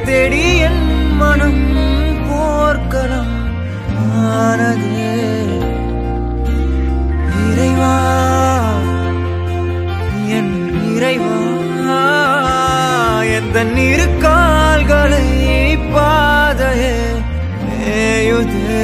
தேடி என் மனம் போர்க்களம் ஆனதே இறைவா என் இறைவா எந்த இரு கால்களை பாதையே மேயுதே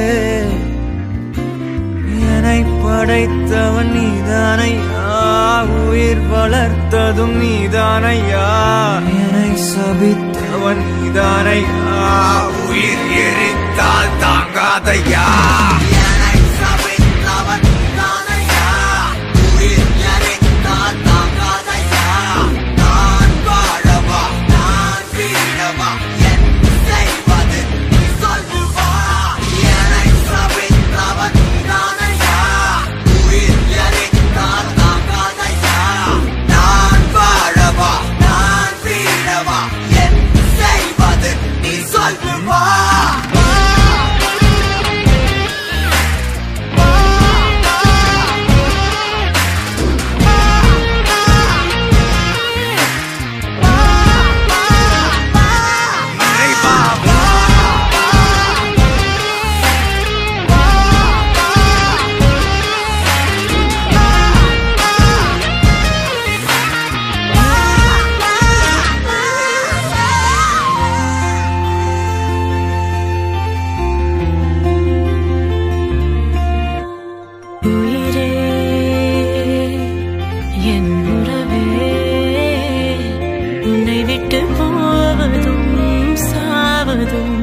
என்னை படைத்தவன் நீதானையா உயிர் வளர்த்ததும் நீதானையா என்னை சபித்தவன் நீதானையா உயிர் எரித்தால் தாங்காதையா என்னை சபித்தவன் நீதானையா. உயிர் எரித்தால் தாங்காதையா. நான் வாழவா, நான் வீழவா, என் செய்வது நீ சொல்லு வா. என்னை சபித்தவன் நீதானையா. உயிர் எரித்தால் தாங்காதையா. நான் வாழவா, நான் வீழவா, என் செய்வது நீ சொல்லு வா. உயிரே என் உறவே உன்னை விட்டு போவதும் சாவதும்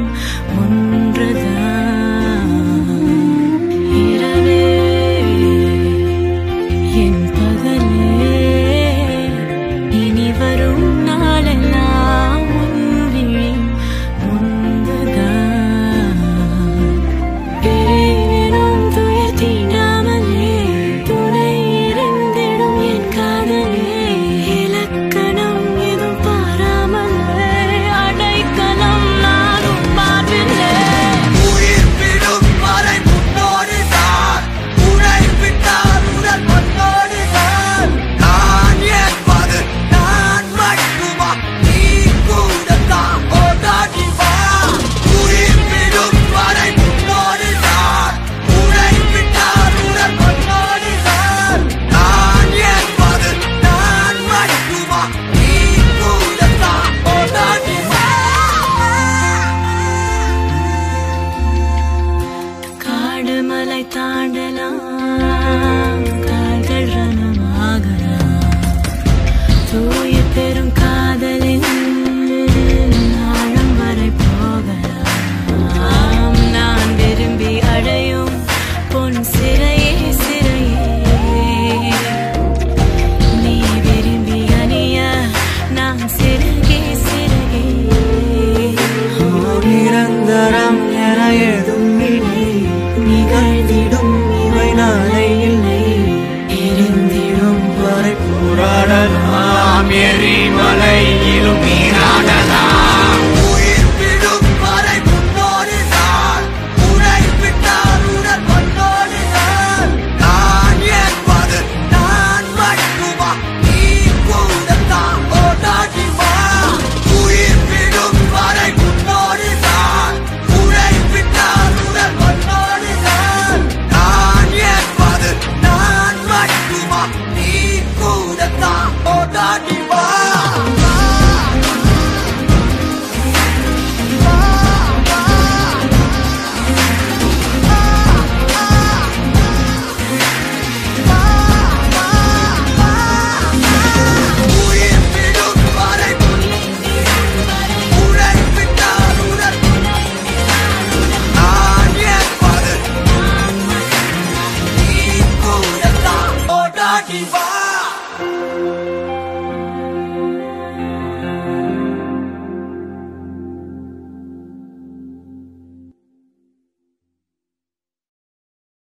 ஒன்றுதான் இரவே என் பகலே இனி வரும் நாளெல்லாம் உன் விழி முன்புதான் பேரும் துயர் தீண்டாமலே துணை இருந்திடும் என் காதலே இலக்கணம் எதுவும் பாராமலே அடைக்கலம் நானும் பார்வில்லை உயிர் விடும் வரை முன்னோடிதான் உடை விட்டால் உடல் முன்னோடிதான் நான் என்பது நான் மட்டுமா நீ கூட தான் ஓடாடி வா உயிர் விடும் வரை முன்னோடிதான் உடை விட்டால் உடல் முன்னோடிதான் நான் என்பது நான் மட்டுமா நீ கூட தான் ஓடாடி வா காடு மலை தாண்டலாம் கால்கள் ரணமாகலாம் தூய பெரும் காதலின் ஆழம் வரை போகலாம் நான் விரும்பி அடையும் பொன் சிறையே சிறையே நீ விரும்பி அணிய நான் சிறகே சிறகே நிரந்தரம் என ஏதும் இல்லை நிகழ்ந்திடும் இவை நாளை இல்லை எரிந்திடும் வரை போராடலாம் எரிமலையிலும் நீராடலாம் உயிர் விடும் வரை முன்னோடிதான் உடை விட்டால் உடல் முன்னோடிதான் நான் என்பது நான் மட்டுமா நீ கூட தான் ஓடாடி வா உயிர் விடும் வரை முன்னோடிதான் உடை விட்டால் உடல் முன்னோடிதான் நான் என்பது நான் மட்டுமா நீ கூட தான் ஓடாடி